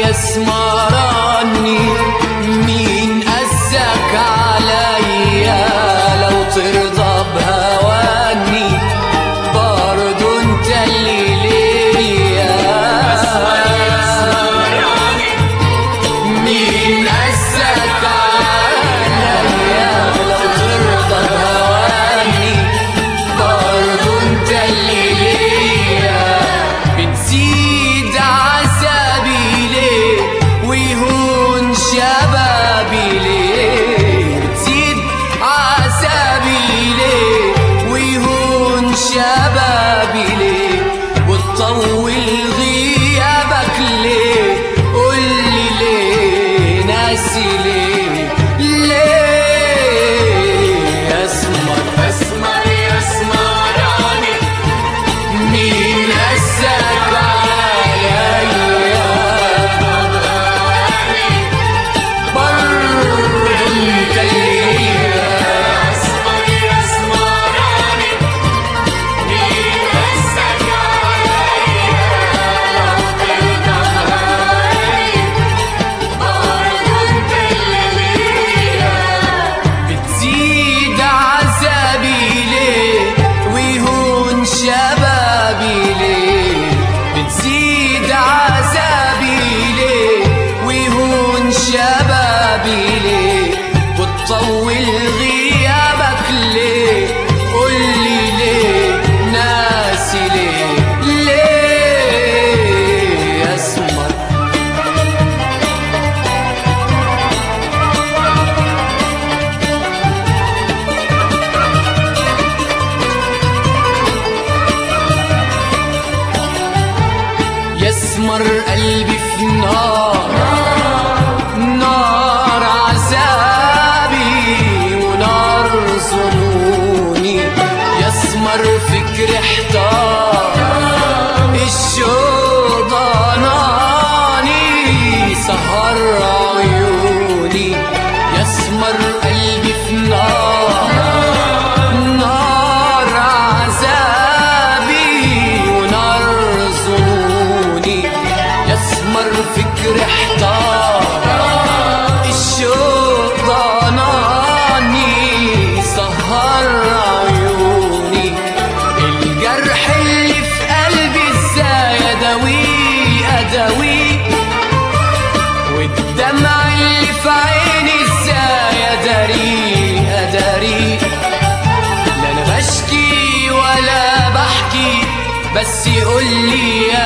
يسمرني مين قسك عليا لو ترضى بهواني برضو انت اللي ليا مين قسك عليا لو ترضى بهواني برضو انت اللي ليا بتزيد عذابي ليه ويهون شبابي ليه بتزيد عذابي ليه ويهون شبابي ليه وتطول غيابك ليه قولي ليه ناسي ليه ليه اسمر اسمر يسمراني مين قسك عليا برضو انت ليا اسمر يسمراني مين قسك عليا لو ترضى بهواني برضو انت اللي ليا بتزيد عذابي ليه ويهون شبابي ليه بتزيد عذابي ليه ويهون شبابي ليه وتطول غيابك ليه قولي ليه ناسي ليه ليه اسمر يسمر قلبي في نار نار عذابي ونار ظنوني يسمر فكر احتار الشوق ضناني سهر عيوني يسمر قلبي في نار نار عذابي ونار ظنوني يسمر فكر احتار الشوق ضناني سهر عيوني الجرح اللي في قلبي ازاي اداويه اداويه والدمع اللي في عيني ازاي اداريه اداريه لا انا بشكي ولا بحكي بس قولي يا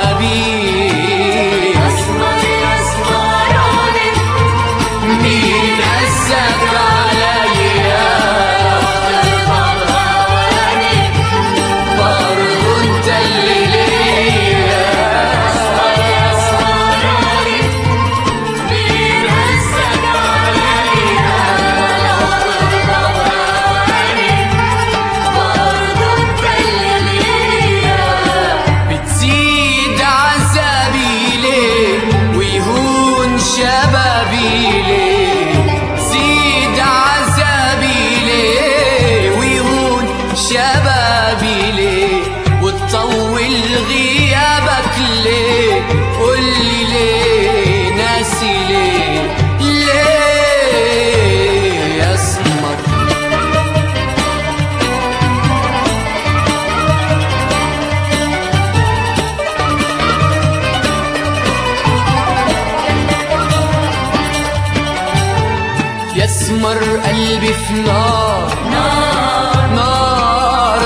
حبيبي اسمر يسمراني مين قسك عليا ترضى بهواني برضو انت اللي ليا اسمر يسمراني مين قسك عليا لو ترضى بهواني برضو انت اللي ليا بتزيد عذابي ليه ويهون شبابي ليه زيد عذابي ليه ويهون شبابي ليه وتطول غيابك ليه قولي ليه ناسي ليه ليه اسمر يسمر قلبي في نار نار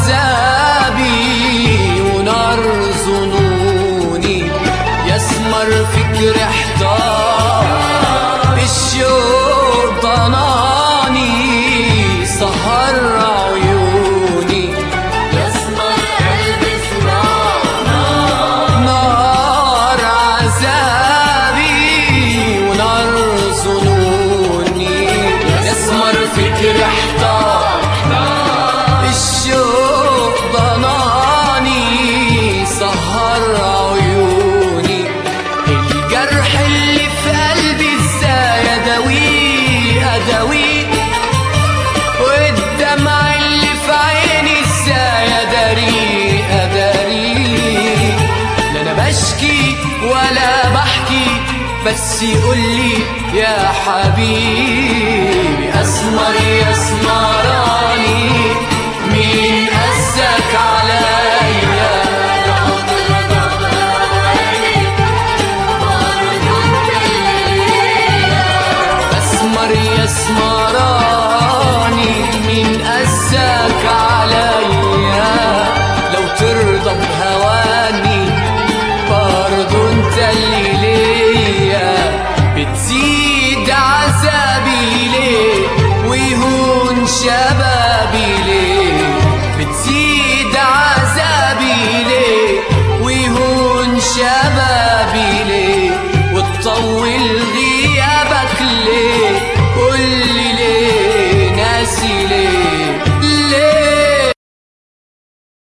عذابي ونار ظنوني يسمر فكر احتار الشوق ضناني سهر عيوني يسمر قلبي في نار نار عذابي ونار ظنوني يسمر فكر احتار الشوق ضناني سهر عيوني الجرح اللي في قلبي ازاي اداويه اداويه والدمع اللي في عيني ازاي اداريه اداريه لا انا بشكي ولا بحكي بس يقولي يا حبيبي أسمر يا اسمراني